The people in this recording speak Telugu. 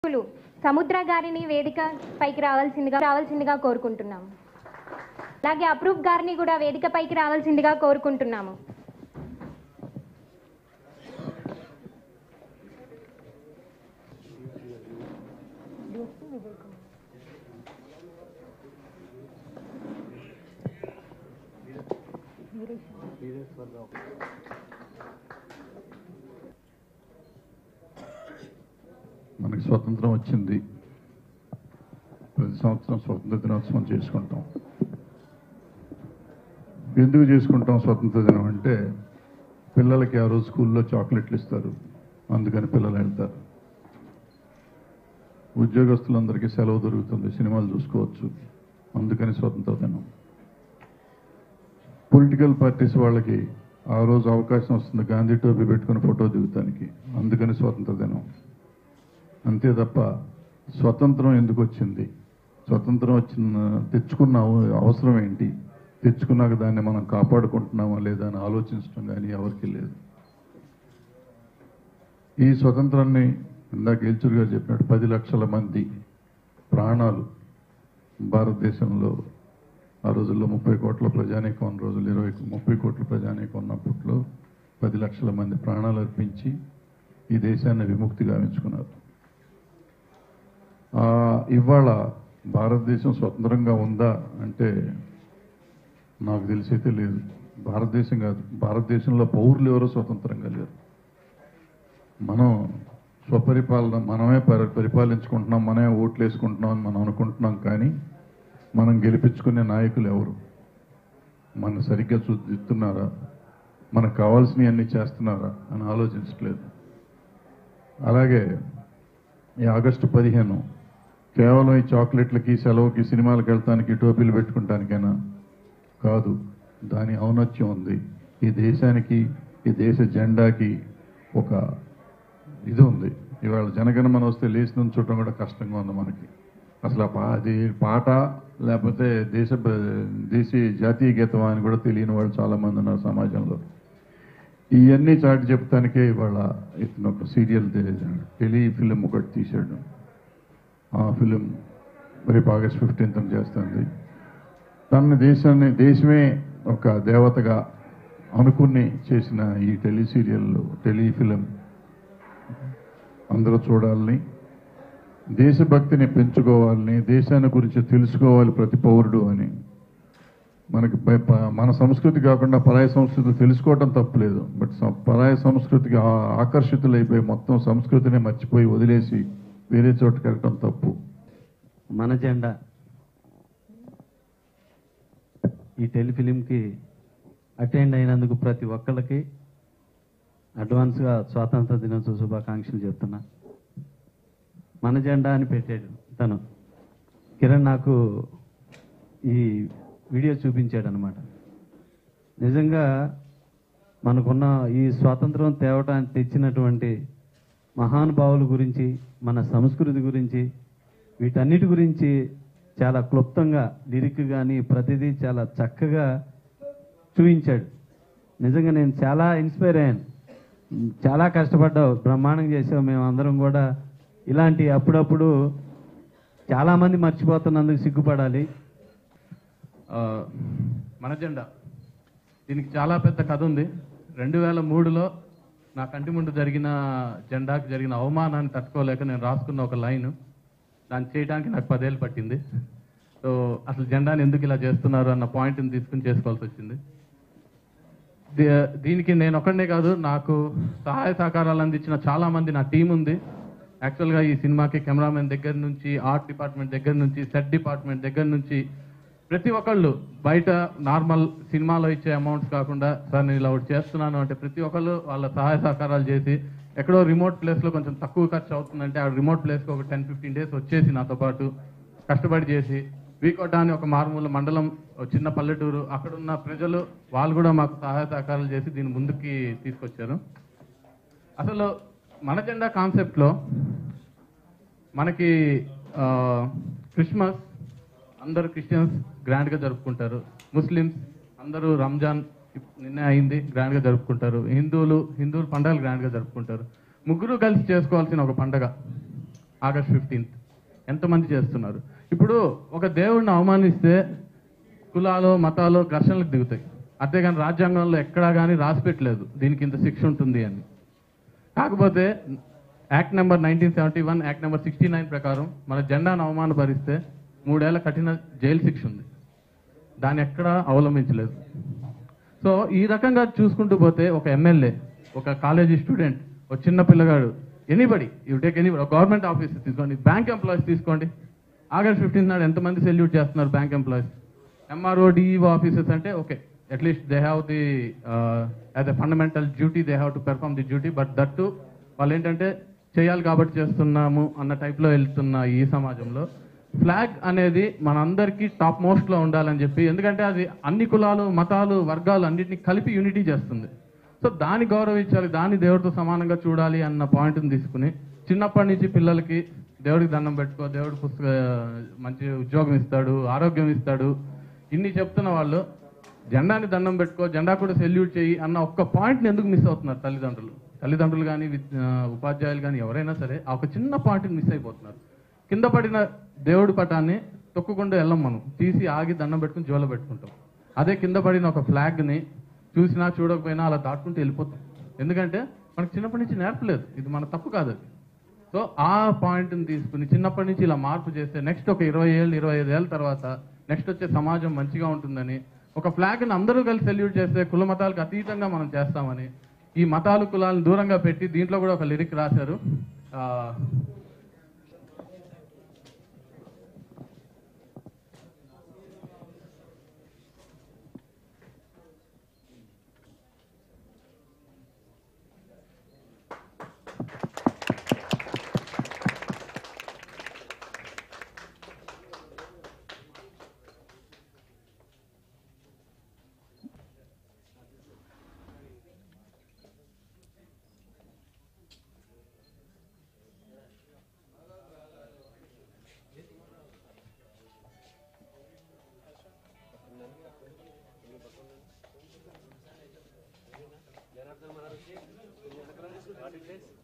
లు సముద్ర గారిని వేదిక పైకి రావాల్సిందిగా రావాల్సిందిగా కోరుకుంటున్నాము అలాగే అప్రూప్ గారిని కూడా వేదిక పైకి రావాల్సిందిగా కోరుకుంటున్నాము మనకి స్వతంత్రం వచ్చింది ప్రతి సంవత్సరం స్వతంత్ర దినోత్సవం చేసుకుంటాం ఎందుకు చేసుకుంటాం స్వతంత్ర దినం అంటే పిల్లలకి ఆ రోజు స్కూల్లో చాక్లెట్లు ఇస్తారు అందుకని పిల్లలు వెళ్తారు ఉద్యోగస్తులందరికీ సెలవు దొరుకుతుంది సినిమాలు చూసుకోవచ్చు అందుకని స్వతంత్ర దినం పొలిటికల్ పార్టీస్ వాళ్ళకి ఆ రోజు అవకాశం వస్తుంది గాంధీ టోపీ పెట్టుకుని ఫోటో దిగుతానికి అందుకని స్వతంత్ర దినం అంతే తప్ప స్వతంత్రం ఎందుకు వచ్చింది స్వతంత్రం వచ్చిన తెచ్చుకున్న అవ- అవసరం ఏంటి తెచ్చుకున్నాక దాన్ని మనం కాపాడుకుంటున్నామా లేదా అని ఆలోచించడం కానీ ఎవరికి లేదు ఈ స్వతంత్రాన్ని ఇందాక ఏల్చూరు గారు చెప్పినట్టు పది లక్షల మంది ప్రాణాలు భారతదేశంలో ఆ రోజుల్లో ముప్పై కోట్ల ప్రజానీకం ఉన్న రోజులు ఇరవై ముప్పై కోట్ల ప్రజానీకం ఉన్నప్పట్లో పది లక్షల మంది ప్రాణాలు అర్పించి ఈ దేశాన్ని విముక్తి గావించుకున్నారు ఆ, ఇవాళ భారతదేశం స్వతంత్రంగా ఉందా అంటే నాకు తెలిసైతే లేదు భారతదేశం కాదు భారతదేశంలో పౌరులు ఎవరో స్వతంత్రంగా లేరు మనం స్వపరిపాలన మనమే పరి పరిపాలించుకుంటున్నాం మనమే ఓట్లు వేసుకుంటున్నాం అని మనం అనుకుంటున్నాం కానీ మనం గెలిపించుకునే నాయకులు ఎవరు మన సరిగ్గా చూస్తున్నారా మనకు కావాల్సినవన్నీ చేస్తున్నారా అని ఆలోచించట్లేదు అలాగే ఈ ఆగస్టు పదిహేను కేవలం ఈ చాక్లెట్లకి సెలవుకి సినిమాలకు వెళ్తానికి టోపీలు పెట్టుకుంటానికైనా కాదు దాని ఔన్నత్యం ఉంది ఈ దేశానికి ఈ దేశ జెండాకి ఒక ఇది ఉంది ఇవాళ జనగణమన వస్తే లేచి నుంచోవడం కూడా కష్టంగా ఉంది మనకి అసలు ఆ పా అది పాట లేకపోతే దేశ దేశీయ జాతీయ గీతం అని కూడా తెలియని వాళ్ళు చాలా మంది ఉన్నారు సమాజంలో ఇవన్నీ చాటి చెప్తానికే ఇవాళ ఇతను ఒక సీరియల్ టెలి ఫిలిం ఒకటి తీశాడు ఆ ఫిలిం రేపు ఆగస్ట్ ఫిఫ్టీన్త్ చేస్తుంది తన దేశాన్ని దేశమే ఒక దేవతగా అనుకుని చేసిన ఈ టెలి సీరియల్ టెలి ఫిలిం అందరూ చూడాలని దేశభక్తిని పెంచుకోవాలని దేశాన్ని గురించి తెలుసుకోవాలి ప్రతి పౌరుడు అని మనకి ప- ప- మన సంస్కృతి కాకుండా పరాయ సంస్కృతి తెలుసుకోవటం తప్పులేదు బట్ సం- పరాయ సంస్కృతికి ఆ- ఆకర్షితులైపోయి మొత్తం సంస్కృతిని మర్చిపోయి వదిలేసి వేరే చోటుకి వెళ్ళటం తప్పు మన జెండా ఈ టెలిఫిలింకి అటెండ్ అయినందుకు ప్రతి ఒక్కళ్ళకి అడ్వాన్స్గా స్వాతంత్ర దినోత్సవ శుభాకాంక్షలు చెప్తున్నా మన జెండా అని పెట్టాడు తను కిరణ్ నాకు ఈ వీడియో చూపించాడు అనమాట నిజంగా మనకున్న ఈ స్వాతంత్రం తేవటానికి తెచ్చినటువంటి మహానుభావుల గురించి మన సంస్కృతి గురించి వీటన్నిటి గురించి చాలా క్లుప్తంగా లిరిక్ కానీ ప్రతిదీ చాలా చక్కగా చూపించాడు నిజంగా నేను చాలా ఇన్స్పైర్ అయ్యాను చాలా కష్టపడ్డావు బ్రహ్మాండం చేసావు మేము అందరం కూడా ఇలాంటి అప్పుడప్పుడు చాలామంది మర్చిపోతున్నందుకు సిగ్గుపడాలి ఆ, మన జెండా దీనికి చాలా పెద్ద కథ ఉంది రెండు వేల మూడులో నా కంటి ముందు జరిగిన జెండాకి జరిగిన అవమానాన్ని తట్టుకోలేక నేను రాసుకున్న ఒక లైన్ దాన్ని చేయడానికి నాకు పదేళ్ళు పట్టింది సో అసలు జెండాని ఎందుకు ఇలా చేస్తున్నారు అన్న పాయింట్ని తీసుకుని చేసుకోవాల్సి వచ్చింది దీ- దీనికి నేను ఒక్కడనే కాదు నాకు సహాయ సహకారాలు అందించిన చాలా మంది నా టీం ఉంది యాక్చువల్గా ఈ సినిమాకి కెమెరామెన్ దగ్గర నుంచి ఆర్ట్ డిపార్ట్మెంట్ దగ్గర నుంచి సెట్ డిపార్ట్మెంట్ దగ్గర నుంచి ప్రతి ఒక్కళ్ళు బయట నార్మల్ సినిమాలో ఇచ్చే అమౌంట్స్ కాకుండా సార్ నేను ఇలా ఒకటి చేస్తున్నాను అంటే ప్రతి ఒక్కళ్ళు వాళ్ళ సహాయ సహకారాలు చేసి ఎక్కడో రిమోట్ ప్లేస్లో కొంచెం తక్కువ ఖర్చు అవుతుందంటే ఆ రిమోట్ ప్లేస్కి ఒక టెన్ ఫిఫ్టీన్ డేస్ వచ్చేసి నాతో పాటు కష్టపడి చేసి వీకోట అని ఒక మారుమూల మండలం ఒక చిన్న పల్లెటూరు అక్కడున్న ప్రజలు వాళ్ళు కూడా మాకు సహాయ సహకారాలు చేసి దీన్ని ముందుకి తీసుకొచ్చారు అసలు మన జెండా కాన్సెప్ట్లో మనకి ఆ, క్రిస్మస్ అందరు క్రిస్టియన్స్ గ్రాండ్గా జరుపుకుంటారు ముస్లిమ్స్ అందరూ రంజాన్ ఇప్- నిన్నే అయింది గ్రాండ్గా జరుపుకుంటారు హిందువులు హిందువులు పండుగలు గ్రాండ్గా జరుపుకుంటారు ముగ్గురు కలిసి చేసుకోవాల్సిన ఒక పండగ ఆగస్ట్ ఫిఫ్టీన్త్ ఎంతమంది చేస్తున్నారు ఇప్పుడు ఒక దేవుడిని అవమానిస్తే కులాలు మతాలు ఘర్షణలకు దిగుతాయి అంతేగాని రాజ్యాంగంలో ఎక్కడా కానీ రాసి పెట్టలేదు దీనికి ఇంత శిక్ష ఉంటుంది అని కాకపోతే act number nineteen seventy one act number sixty nine ప్రకారం మన జెండాను అవమానపరిస్తే మూడేళ్ల కఠిన జైలు శిక్ష ఉంది దాన్ని ఎక్కడా అవలంబించలేదు సో ఈ రకంగా చూసుకుంటూ పోతే ఒక ఎమ్మెల్యే ఒక కాలేజీ స్టూడెంట్ ఒక చిన్న పిల్లగాడు anybody you take any government office తీసుకోండి బ్యాంక్ ఎంప్లాయీస్ తీసుకోండి ఆగస్ట్ ఫిఫ్టీన్త్ నాడు ఎంతమంది సెల్యూట్ చేస్తున్నారు bank employees MRO DEO offices అంటే okay at least they have the as a fundamental duty they have to perform the duty but that to వాళ్ళు ఏంటంటే చేయాలి కాబట్టి చేస్తున్నాము అన్న టైప్లో వెళ్తున్న ఈ సమాజంలో ఫ్లాగ్ అనేది మనందరికీ టాప్ మోస్ట్ లో ఉండాలని చెప్పి ఎందుకంటే అది అన్ని కులాలు మతాలు వర్గాలు అన్నిటిని కలిపి యూనిటీ చేస్తుంది సో దాన్ని గౌరవించాలి దాన్ని దేవుడితో సమానంగా చూడాలి అన్న పాయింట్ని తీసుకుని చిన్నప్పటి నుంచి పిల్లలకి దేవుడికి దండం పెట్టుకో దేవుడి పుస్తక మంచి ఉద్యోగం ఇస్తాడు ఆరోగ్యం ఇస్తాడు ఇన్ని చెప్తున్న వాళ్ళు జెండాని దండం పెట్టుకో జెండా కూడా సెల్యూట్ చేయి అన్న ఒక్క పాయింట్ని ఎందుకు మిస్ అవుతున్నారు తల్లిదండ్రులు తల్లిదండ్రులు కానీ ఉపాధ్యాయులు కానీ ఎవరైనా సరే ఆ ఒక చిన్న పాయింట్ని మిస్ అయిపోతున్నారు కింద పడిన దేవుడి పటాన్ని తొక్కుకుండా వెళ్ళం మనం తీసి ఆగి దండం పెట్టుకుని జోలో పెట్టుకుంటాం అదే కింద పడిన ఒక ఫ్లాగ్ని చూసినా చూడకపోయినా అలా దాటుకుంటూ వెళ్ళిపోతాం ఎందుకంటే మనకు చిన్నప్పటి నుంచి నేర్పలేదు ఇది మన తప్పు కాదు అది సో ఆ పాయింట్ని తీసుకుని చిన్నప్పటి నుంచి ఇలా మార్పు చేస్తే నెక్స్ట్ ఒక ఇరవై ఏళ్ళు ఇరవై ఐదు ఏళ్ళ తర్వాత నెక్స్ట్ వచ్చే సమాజం మంచిగా ఉంటుందని ఒక ఫ్లాగ్ని అందరూ కలిసి సెల్యూట్ చేస్తే కుల మతాలకు అతీతంగా మనం చేస్తామని ఈ మతాలు కులాలను దూరంగా పెట్టి దీంట్లో కూడా ఒక లిరిక్ రాశారు ఆ, జనార్దన్ మనోజ్ జీ, వెనకాల తీసుకుంటే